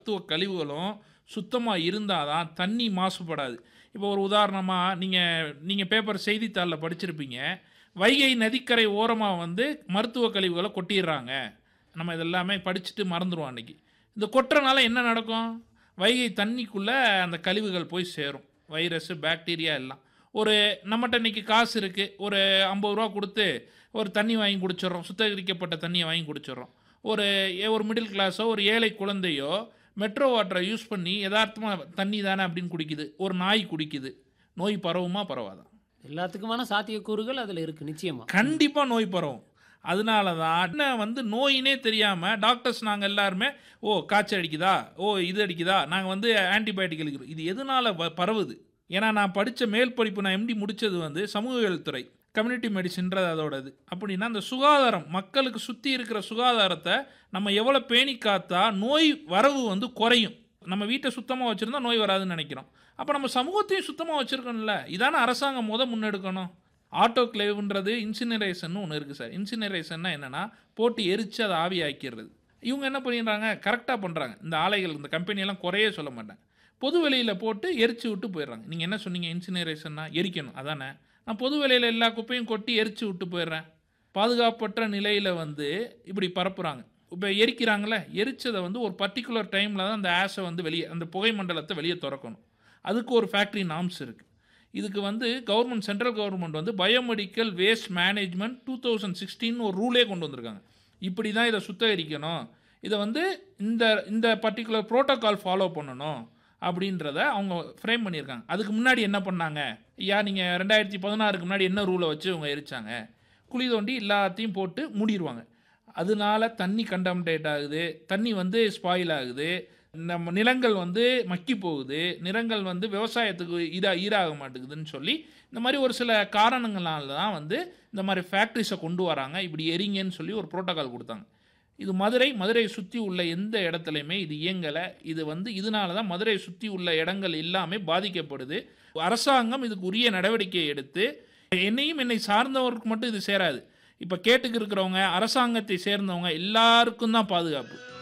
மருத்துவ கழிவுகளும் சுத்தமாக இருந்தால் தான் தண்ணி மாசுபடாது இப்போ ஒரு உதாரணமாக நீங்கள் நீங்கள் பேப்பர் செய்தித்தாளில் படிச்சிருப்பீங்க வைகை நதிக்கரை ஓரமாக வந்து மருத்துவ கழிவுகளை கொட்டிடுறாங்க நம்ம இதெல்லாமே படிச்சுட்டு மறந்துடுவோம் அன்றைக்கி இந்த கொட்டுறனால என்ன நடக்கும் வைகை தண்ணிக்குள்ளே அந்த கழிவுகள் போய் சேரும் வைரஸ் பாக்டீரியா எல்லாம் ஒரு நம்மகிட்ட இன்னைக்கு காசு இருக்குது ஒரு ஐம்பது ரூபா கொடுத்து ஒரு தண்ணி வாங்கி குடிச்சிடுறோம் சுத்திகரிக்கப்பட்ட தண்ணியை வாங்கி குடிச்சிடுறோம் ஒரு ஏ- ஒரு மிடில் கிளாஸோ ஒரு ஏழை குழந்தையோ மெட்ரோ வாட்டரை யூஸ் பண்ணி யதார்த்தமாக தண்ணி தானே அப்படின்னு குடிக்குது ஒரு நாய் குடிக்குது நோய் பரவுமா பரவாதா எல்லாத்துக்குமான சாத்தியக்கூறுகள் அதில் இருக்குது நிச்சயமா கண்டிப்பாக நோய் பரவும் அதனால தான் என்ன வந்து நோயினே தெரியாமல் டாக்டர்ஸ் நாங்கள் எல்லாருமே ஓ காய்ச்சல் அடிக்குதா ஓ இது அடிக்குதா நாங்கள் வந்து ஆன்டிபயோட்டிக் அளிக்கிறோம் இது எதனால வ- பரவுது ஏன்னா நான் படித்த மேல் படிப்பு நான் எம்டி முடித்தது வந்து சமூகவியல் துறை கம்யூனிட்டி மெடிசின்றது அதோடது அப்படின்னா அந்த சுகாதாரம் மக்களுக்கு சுற்றி இருக்கிற சுகாதாரத்தை நம்ம எவ்வளோ பேணி காத்தா நோய் வரவு வந்து குறையும் நம்ம வீட்டை சுத்தமாக வச்சுருந்தா நோய் வராதுன்னு நினைக்கிறோம் அப்போ நம்ம சமூகத்தையும் சுத்தமாக வச்சுருக்கோம்ல இதானே அரசாங்கம் முத முன்னெடுக்கணும் ஆட்டோக்ளேவ்ன்றது இன்சினரேஷன் ஒன்று இருக்குது சார் இன்சினரேஷன்னா என்னென்னா போட்டு எரித்து அதை ஆவியாக்கிறது இவங்க என்ன பண்ணிடுறாங்க கரெக்டாக பண்ணுறாங்க இந்த ஆலைகள் இந்த கம்பெனியெல்லாம் குறையே சொல்ல மாட்டேன் பொது வெளியில் போட்டு எரிச்சு விட்டு போயிடுறாங்க நீங்கள் என்ன சொன்னீங்க இன்சினரேஷன்னா எரிக்கணும் அதானே நான் பொது வெளியில் எல்லா குப்பையும் கொட்டி எரிச்சு விட்டு போயிடுறேன் பாதுகாப்பற்ற நிலையில் வந்து இப்படி பரப்புகிறாங்க இப்போ எரிக்கிறாங்களே எரிச்சதை வந்து ஒரு பர்டிகுலர் டைமில் தான் அந்த ஆஷை வந்து வெளியே அந்த புகை மண்டலத்தை வெளியே திறக்கணும் அதுக்கு ஒரு ஃபேக்ட்ரி நாம்ஸ் இருக்குது இதுக்கு வந்து கவர்மெண்ட் சென்ட்ரல் கவர்மெண்ட் வந்து biomedical waste management two thousand sixteen ஒரு ரூலே கொண்டு வந்திருக்காங்க இப்படி தான் இதை சுத்திகரிக்கணும் இதை வந்து இந்த இந்த பர்டிகுலர் ப்ரோட்டோகால் ஃபாலோ பண்ணணும் அப்படின்றத அவங்க ஃப்ரேம் பண்ணியிருக்காங்க அதுக்கு முன்னாடி என்ன பண்ணாங்க ஐயா நீங்கள் ரெண்டாயிரத்தி பதினாறுக்கு முன்னாடி என்ன ரூலை வச்சு அவங்க எரிச்சாங்க குழி தோண்டி எல்லாத்தையும் போட்டு மூடிடுவாங்க அதனால தண்ணி கண்டாமினேட் ஆகுது தண்ணி வந்து ஸ்பாயில் ஆகுது நம்ம நிலங்கள் வந்து மக்கி போகுது நிலங்கள் வந்து விவசாயத்துக்கு இதா ஈடாக மாட்டேங்குதுன்னு சொல்லி இந்த மாதிரி ஒரு சில காரணங்களால தான் வந்து இந்த மாதிரி ஃபேக்ட்ரிஸை கொண்டு வராங்க இப்படி எரிங்கன்னு சொல்லி ஒரு புரோட்டோகால் கொடுத்தாங்க இது மதுரை மதுரையை சுற்றி உள்ள எந்த இடத்துலையுமே இது இயங்கலை இது வந்து இதனால தான் மதுரையை சுற்றி உள்ள இடங்கள் எல்லாமே பாதிக்கப்படுது அரசாங்கம் இதுக்கு உரிய நடவடிக்கை எடுத்து என்னையும் என்னை சார்ந்தவருக்கு மட்டும் இது சேராது இப்போ கேட்டுக்கு இருக்கிறவங்க அரசாங்கத்தை சேர்ந்தவங்க எல்லாருக்கும் தான் பாதுகாப்பு